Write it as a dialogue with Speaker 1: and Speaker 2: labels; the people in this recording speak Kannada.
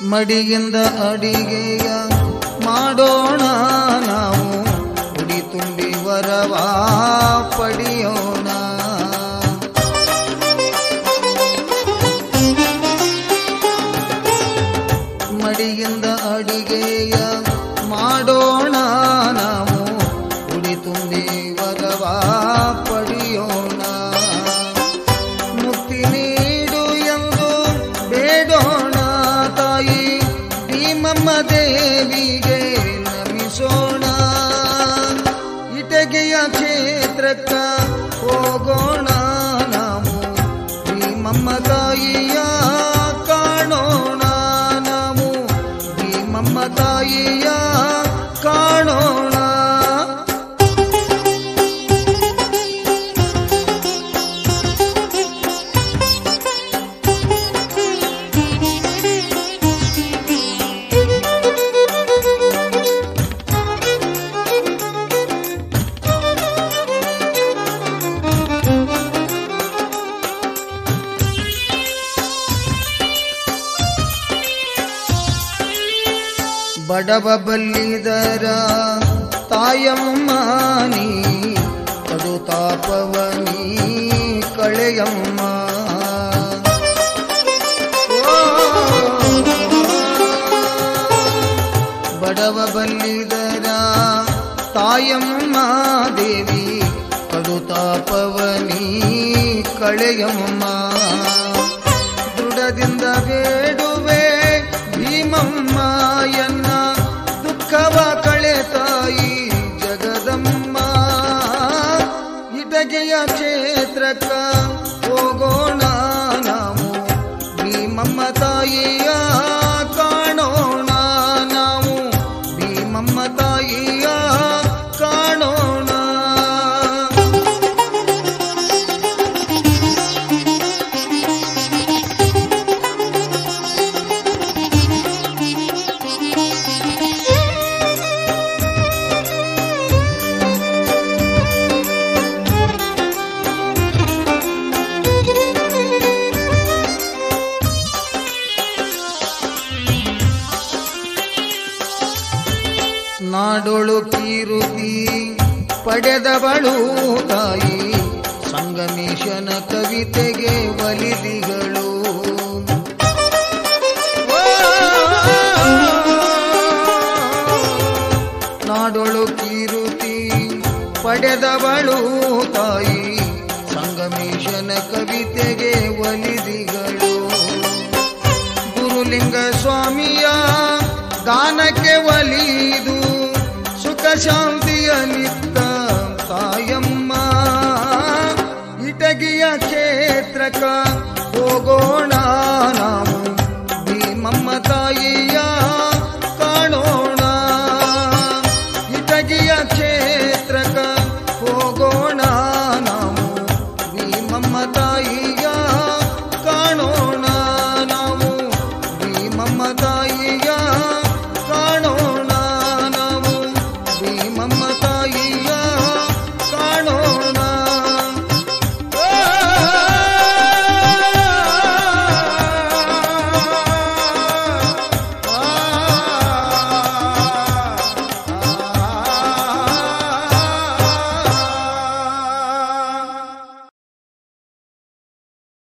Speaker 1: ಮಡಿಯಿಂದ ಅಡಿಗೆಯ ಮಾಡೋಣ ನಾವು ಉಡಿ ತುಂಬಿ ವರವ ಪಡೆಯೋಣ ಮಡಿಯಿಂದ ಅಡಿಗೆಯ ಮಾಡೋಣ ನಾವು ಉಡಿ ತುಂಬಿ ವರವ ಪಡೆಯೋಣ ಮುಕ್ತಿ ನೀಡು ಎಂದು ಬೇಡೋಣ ತಾಯಿ ಭೀಮಮ್ಮ ದೇವಿಗೆ ನಮಿಸೋಣ ಇಟಗೆಯ ಕ್ಷೇತ್ರಕ್ಕ ಹೋಗೋಣ ನಾವು ಭೀಮಮ್ಮ ತಾಯಿಯ ಕಾಣೋಣ ನಾವು ಭೀಮಮ್ಮ ತಾಯಿಯ ಕಾಣೋಣ ಬಡವ ಬಲ್ಲಿದರ ತಾಯಮ್ಮ ನೀ ಕಡು ತಾಪವನಿ ಕಳೆಯಮ್ಮ ಓ, ಬಡವ ಬಲ್ಲಿದರ ತಾಯಮ್ಮ ದೇವಿ ಕಡು ತಾಪವನಿ ಕಳೆಯಮ್ಮ ದೃಢದಿಂದ ಬೇಡುವೆ ಭೀಮಮ್ಮ ಎನ್ನ ದುಃಖವ ಕಳೆ ತಾಯಿ ಜಗದಮ್ಮ ಇಟಗೆಯ ಕ್ಷೇತ್ರಕ್ಕ ಹೋಗೋಣ ನಾವು ಭೀಮಮ್ಮ ತಾಯಿಯ ಕಾಣೋಣ ನಾವು ಭೀಮಮ್ಮ ತಾಯಿಯ ಕಾಣೋಣ ನಾಡೊಳು ಕೀರುತಿ ಪಡೆದವಳು ತಾಯಿ ಸಂಗಮೇಶನ ಕವಿತೆಗೆ ಒಲಿದಿಗಳು ಓ! ನಾಡೊಳು ಕೀರುತಿ ಪಡೆದವಳು ತಾಯಿ ಸಂಗಮೇಶನ ಕವಿತೆಗೆ ಒಲಿದಿಗಳು ಗುರುಲಿಂಗ ಸ್ವಾಮಿಯ ಗಾನಕ್ಕೆ ಒಲಿದು ಸುಖ ಶಾಂತಿಯ ನಿತ್ತ ತಾಯಮ್ಮ ಇಟಗಿಯ ಕ್ಷೇತ್ರಕ್ಕ ಹೋಗೋಣ